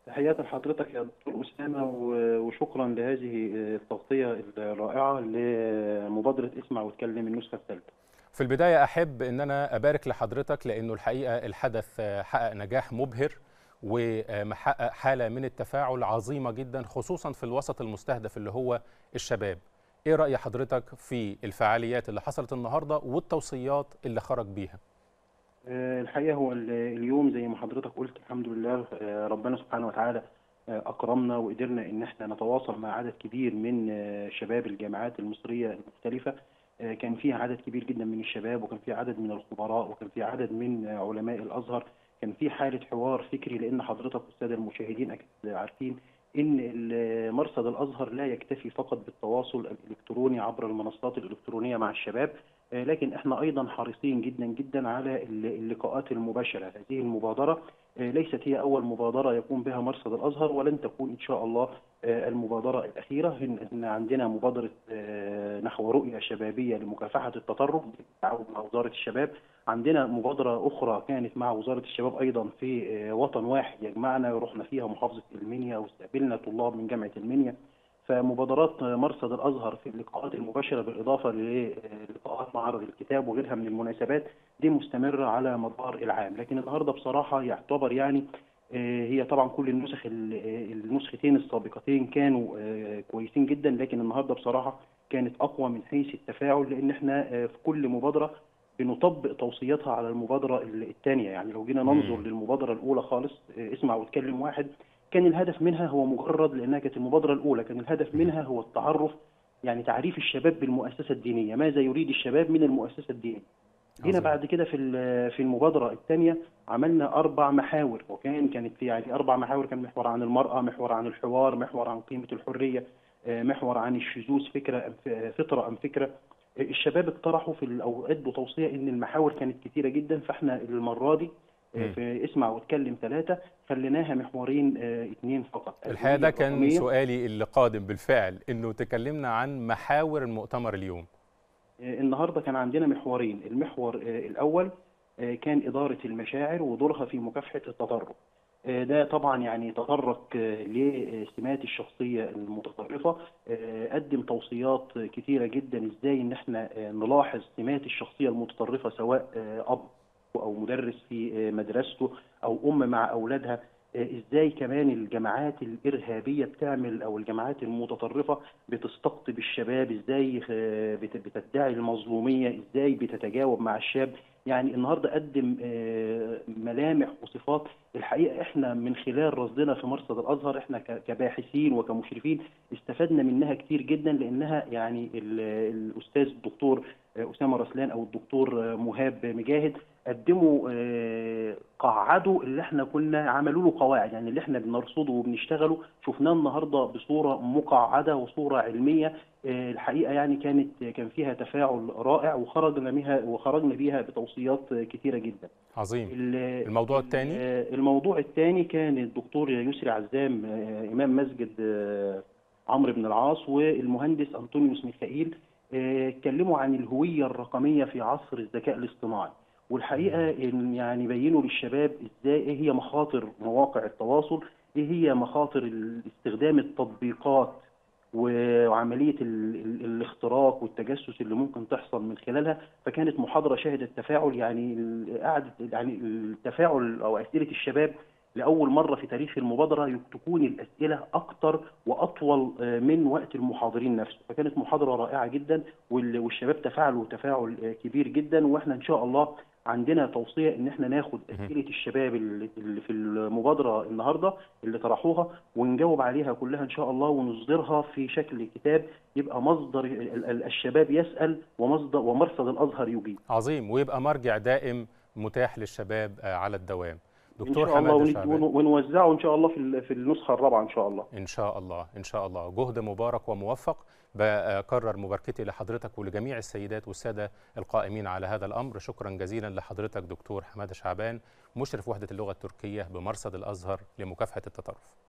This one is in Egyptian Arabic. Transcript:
تحياتي لحضرتك يا دكتور أسامة و- وشكرا لهذه التغطية الرائعة لمبادرة اسمع واتكلم النسخة الثالثة. في البداية أحب أن أنا أبارك لحضرتك لأنه الحقيقة الحدث حقق نجاح مبهر ومحقق حالة من التفاعل عظيمة جدا خصوصا في الوسط المستهدف اللي هو الشباب إيه رأي حضرتك في الفعاليات اللي حصلت النهاردة والتوصيات اللي خرج بيها آه، الحقيقة هو ال- اليوم زي ما حضرتك قلت الحمد لله آه، ربنا سبحانه وتعالى آه، أكرمنا وقدرنا إن احنا نتواصل مع عدد كبير من آه، شباب الجامعات المصرية المختلفة آه، كان فيها عدد كبير جدا من الشباب وكان في عدد من الخبراء وكان في عدد من آه، علماء الأزهر كان في حالة حوار فكري لأن حضرتك والسادة المشاهدين أكيد عارفين إن ال- مرصد الأزهر لا يكتفي فقط بالتواصل الإلكتروني عبر المنصات الإلكترونية مع الشباب آه، لكن احنا ايضا حريصين جدا جدا على ال- اللقاءات المباشره هذه المبادره آه، ليست هي اول مبادره يقوم بها مرصد الازهر ولن تكون ان شاء الله آه، المبادره الاخيره إن- ان عندنا مبادره آه، نحو رؤيه شبابيه لمكافحه التطرف بالتعاون مع وزاره الشباب عندنا مبادره اخرى كانت مع وزاره الشباب ايضا في آه، وطن واحد يجمعنا رحنا فيها محافظه المنيا واستقبلنا طلاب من جامعه المنيا فمبادرات مرصد الازهر في اللقاءات المباشره بالاضافه للقاءات معرض الكتاب وغيرها من المناسبات دي مستمره على مدار العام لكن النهارده بصراحه يعتبر يعني آه، هي طبعا كل النسخ ال- آه، النسختين السابقتين كانوا آه، كويسين جدا لكن النهارده بصراحه كانت اقوى من حيث التفاعل لان احنا آه، في كل مبادره بنطبق توصياتها على المبادره الثانيه يعني لو جينا ننظر مم. للمبادره الاولى خالص آه، اسمع واتكلم واحد كان الهدف منها هو مجرد لانها كانت المبادره الاولى كان الهدف منها هو التعرف يعني تعريف الشباب بالمؤسسه الدينيه ماذا يريد الشباب من المؤسسه الدينيه جينا عظيم. بعد كده في ال- في المبادره الثانيه عملنا اربع محاور وكان كانت في يعني اربع محاور كان محور عن المراه محور عن الحوار محور عن قيمه الحريه آه، محور عن الشذوذ فكره أم ف- فطره ام فكره آه، الشباب اقترحوا في ال- او ادوا توصيه ان المحاور كانت كثيره جدا فاحنا المره دي آه، مم. في اسمع واتكلم ثلاثه خليناها محورين آه، اثنين فقط الحقيقة ده كان الرقمية. سؤالي اللي قادم بالفعل إنه تكلمنا عن محاور المؤتمر اليوم آه، النهارده كان عندنا محورين، المحور آه، الأول آه، كان إدارة المشاعر ودورها في مكافحة التطرف. آه، ده طبعا يعني تطرق آه، لسمات الشخصية المتطرفة، آه، قدم توصيات كتيرة جدا ازاي ان احنا آه، نلاحظ سمات الشخصية المتطرفة سواء آه، أب أو مدرس في آه، مدرسته أو أم مع أولادها آه، ازاي كمان الجماعات الارهابيه بتعمل او الجماعات المتطرفه بتستقطب الشباب ازاي آه، بت- بتدعي المظلوميه ازاي بتتجاوب مع الشاب يعني النهارده قدم آه، ملامح وصفات الحقيقه احنا من خلال رصدنا في مرصد الازهر احنا ك- كباحثين وكمشرفين استفدنا منها كتير جدا لانها يعني ال- الاستاذ الدكتور آه، اسامه رسلان او الدكتور آه، مهاب مجاهد قدموا آه، قعدوا اللي احنا كنا عملوا له قواعد يعني اللي احنا بنرصده وبنشتغله شفناه النهارده بصوره مقعده وصوره علميه آه، الحقيقه يعني كانت كان فيها تفاعل رائع وخرجنا بيها وخرجنا بيها بتوصيات كتيره جدا. عظيم ال- الموضوع الثاني آه، الموضوع الثاني كان الدكتور يسري عزام آه، امام مسجد آه، عمرو بن العاص والمهندس انطونيوس ميخائيل آه، اتكلموا عن الهويه الرقميه في عصر الذكاء الاصطناعي والحقيقه إن يعني بينوا للشباب ازاي ايه هي مخاطر مواقع التواصل ايه هي مخاطر ال- استخدام التطبيقات و- وعمليه ال- ال- الاختراق والتجسس اللي ممكن تحصل من خلالها فكانت محاضره شهدت تفاعل يعني ال- قعدت يعني التفاعل او اسئله الشباب لاول مره في تاريخ المبادره تكون الاسئله اكتر واطول آه، من وقت المحاضرين نفسه فكانت محاضره رائعه جدا وال- والشباب تفاعلوا تفاعل آه، كبير جدا واحنا ان شاء الله عندنا توصيه ان احنا ناخد اسئله الشباب اللي اللي في المبادره النهارده اللي طرحوها ونجاوب عليها كلها ان شاء الله ونصدرها في شكل كتاب يبقى مصدر ال- ال- الشباب يسال ومصدر ومرصد الازهر يجيب عظيم ويبقى مرجع دائم متاح للشباب آه، على الدوام ان دكتور شاء الله حماده ون- شعبان ون- ونوزعه ان شاء الله في ال- في النسخه الرابعه ان شاء الله إن شاء الله إن شاء الله جهد مبارك وموفق بكرر مباركتي لحضرتك ولجميع السيدات والسادة القائمين على هذا الأمر شكرا جزيلا لحضرتك دكتور حمادة شعبان مشرف وحدة اللغة التركية بمرصد الأزهر لمكافحة التطرف